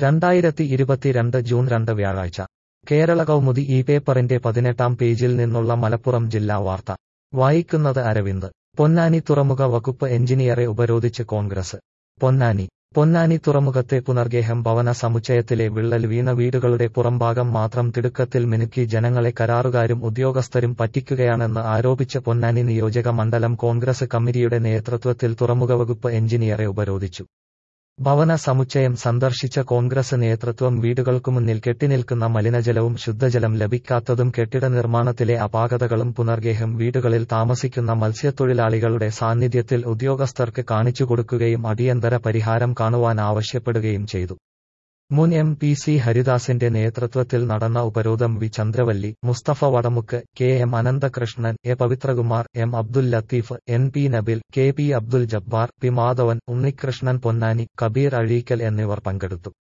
രണ്ടായിരത്തി ഇരുപത്തിരണ്ട് ജൂൺ രണ്ട് വ്യാഴാഴ്ച കേരള കൗമുദി ഈ പേപ്പറിന്റെ പതിനെട്ടാം പേജിൽ നിന്നുള്ള മലപ്പുറം ജില്ലാ വാർത്ത വായിക്കുന്നത് അരവിന്ദ് പൊന്നാനി തുറമുഖ വകുപ്പ് എഞ്ചിനീയറെ ഉപരോധിച്ച് കോൺഗ്രസ് പൊന്നാനി പൊന്നാനി തുറമുഖത്തെ പുനർഗേഹം ഭവന സമുച്ചയത്തിലെ വിള്ളൽ വീണ വീടുകളുടെ പുറംഭാഗം മാത്രം തിടുക്കത്തിൽ മിനുക്കി ജനങ്ങളെ കരാറുകാരും ഉദ്യോഗസ്ഥരും പറ്റിക്കുകയാണെന്ന് ആരോപിച്ച് പൊന്നാനി നിയോജക മണ്ഡലം കോൺഗ്രസ് കമ്മിറ്റിയുടെ നേതൃത്വത്തിൽ തുറമുഖ വകുപ്പ് എഞ്ചിനീയറെ ഉപരോധിച്ചു ഭവന സമുച്ചയം സന്ദർശിച്ച കോൺഗ്രസ് നേതൃത്വം വീടുകൾക്കുമുന്നിൽ കെട്ടിനിൽക്കുന്ന മലിനജലവും ശുദ്ധജലം ലഭിക്കാത്തതും കെട്ടിട നിർമ്മാണത്തിലെ അപാകതകളും പുനർഗേഹം വീടുകളിൽ താമസിക്കുന്ന മത്സ്യത്തൊഴിലാളികളുടെ സാന്നിധ്യത്തിൽ ഉദ്യോഗസ്ഥർക്ക് കാണിച്ചുകൊടുക്കുകയും അടിയന്തര പരിഹാരം കാണുവാൻ ആവശ്യപ്പെടുകയും ചെയ്തു മുൻ എം പി സി ഹരിദാസിന്റെ നേതൃത്വത്തിൽ നടന്ന ഉപരോധം V Chandravalli Musthafa Vadamukku K M Ananthakrishnan A Pavithrakumar M Abdul Latheef N P Nabil K P Abdul Jabbar P Madhavan Unnikrishnan Ponnani Kabeer Azheekkal എന്നിവർ പങ്കെടുത്തു